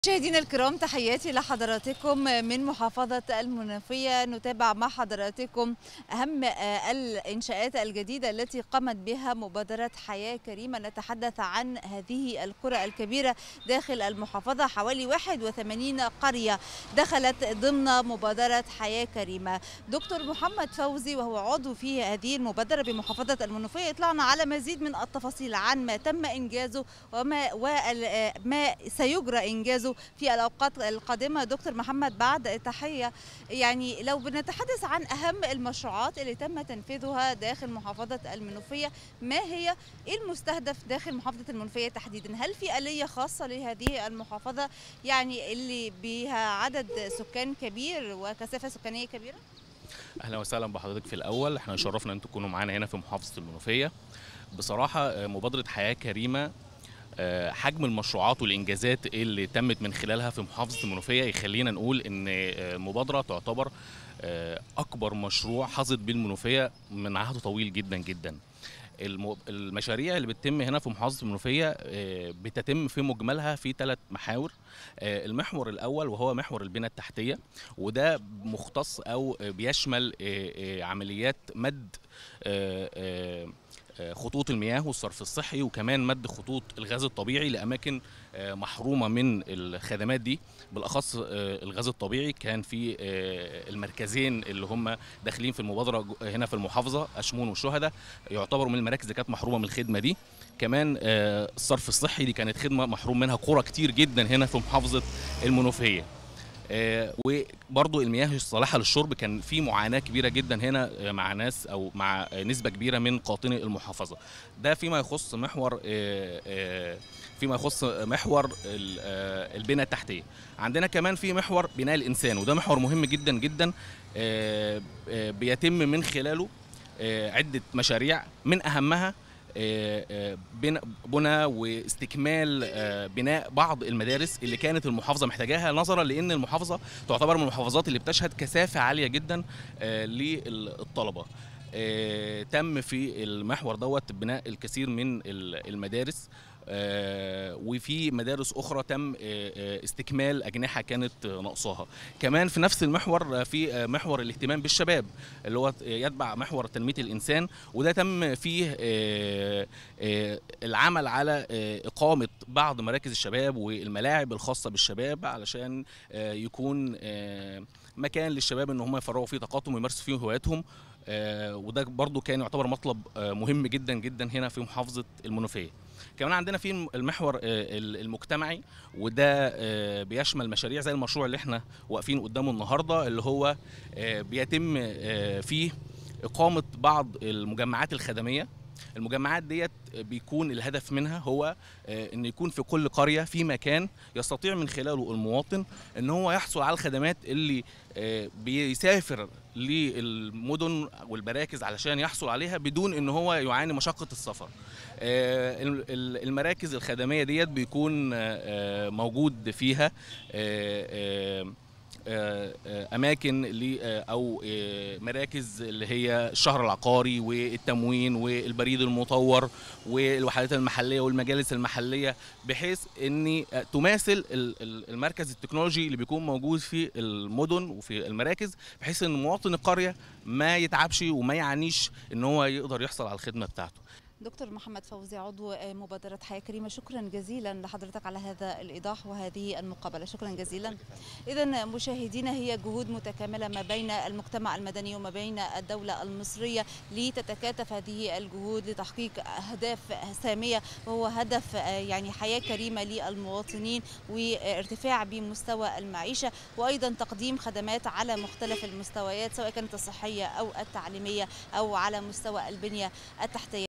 مشاهدينا الكرام تحياتي لحضراتكم من محافظة المنوفية نتابع مع حضراتكم أهم الإنشاءات الجديدة التي قامت بها مبادرة حياة كريمة نتحدث عن هذه القرى الكبيرة داخل المحافظة حوالي 81 قرية دخلت ضمن مبادرة حياة كريمة دكتور محمد فوزي وهو عضو في هذه المبادرة بمحافظة المنوفية يطلعنا على مزيد من التفاصيل عن ما تم إنجازه وما, وما سيجرى إنجازه في الأوقات القادمة دكتور محمد بعد التحية يعني لو بنتحدث عن أهم المشروعات اللي تم تنفيذها داخل محافظة المنوفية ما هي إيه المستهدف داخل محافظة المنوفية تحديدا هل في آلية خاصة لهذه المحافظة يعني اللي بها عدد سكان كبير وكثافة سكانية كبيرة؟ اهلا وسهلا بحضرتك في الاول احنا شرفنا ان انتم تكونوا معانا هنا في محافظه المنوفيه بصراحه مبادره حياه كريمه حجم المشروعات والانجازات اللي تمت من خلالها في محافظه المنوفيه يخلينا نقول ان المبادره تعتبر اكبر مشروع حظت بيه المنوفيه من عهد طويل جدا جدا المشاريع اللي بتتم هنا في محافظه المنوفيه بتتم في مجملها في ثلاث محاور المحور الاول وهو محور البنى التحتيه وده مختص او بيشمل عمليات مد خطوط المياه والصرف الصحي وكمان مد خطوط الغاز الطبيعي لاماكن محرومه من الخدمات دي بالاخص الغاز الطبيعي كان في المركزين اللي هم داخلين في المبادره هنا في المحافظه اشمون والشهداء يعتبروا من المراكز اللي كانت محرومه من الخدمه دي كمان الصرف الصحي دي كانت خدمه محروم منها قرى كتير جدا هنا في محافظه المنوفيه آه وبرضو المياه الصالحه للشرب كان في معاناه كبيره جدا هنا مع ناس او مع نسبه كبيره من قاطني المحافظه ده فيما يخص محور آه آه فيما يخص محور البنى التحتيه عندنا كمان في محور بناء الانسان وده محور مهم جدا جدا بيتم من خلاله عده مشاريع من اهمها بنى واستكمال بناء بعض المدارس اللي كانت المحافظه محتاجاها نظرا لان المحافظه تعتبر من المحافظات اللي بتشهد كثافه عاليه جدا للطلبه تم في المحور دوت بناء الكثير من المدارس آه وفي مدارس اخرى تم آه استكمال اجنحه كانت ناقصاها كمان في نفس المحور في محور الاهتمام بالشباب اللي هو يتبع محور تنميه الانسان وده تم فيه آه العمل على اقامه بعض مراكز الشباب والملاعب الخاصه بالشباب علشان يكون مكان للشباب ان هم يفرغوا فيه طاقاتهم ويمارسوا فيه هواياتهم آه وده برضو كان يعتبر مطلب آه مهم جدا جدا هنا في محافظه المنوفيه كمان عندنا في المحور آه المجتمعي وده بيشمل مشاريع زي المشروع اللي احنا واقفين قدامه النهارده اللي هو بيتم فيه اقامه بعض المجمعات الخدميه المجمعات ديت بيكون الهدف منها هو ان يكون في كل قريه في مكان يستطيع من خلاله المواطن ان هو يحصل على الخدمات اللي بيسافر للمدن والمراكز علشان يحصل عليها بدون ان هو يعاني مشقه السفر المراكز الخدميه ديت بيكون موجود فيها اماكن او مراكز اللي هي الشهر العقاري والتموين والبريد المطور والوحدات المحليه والمجالس المحليه بحيث ان تماثل المركز التكنولوجي اللي بيكون موجود في المدن وفي المراكز بحيث ان مواطن القريه ما يتعبش وما يعانيش ان هو يقدر يحصل على الخدمه بتاعته دكتور محمد فوزي عضو مبادرة حياة كريمة شكرا جزيلا لحضرتك على هذا الإيضاح وهذه المقابلة شكرا جزيلا إذا مشاهدينا هي جهود متكاملة ما بين المجتمع المدني وما بين الدولة المصرية لتتكاتف هذه الجهود لتحقيق أهداف سامية وهو هدف يعني حياة كريمة للمواطنين وارتفاع بمستوى المعيشة وأيضا تقديم خدمات على مختلف المستويات سواء كانت الصحية أو التعليمية أو على مستوى البنية التحتية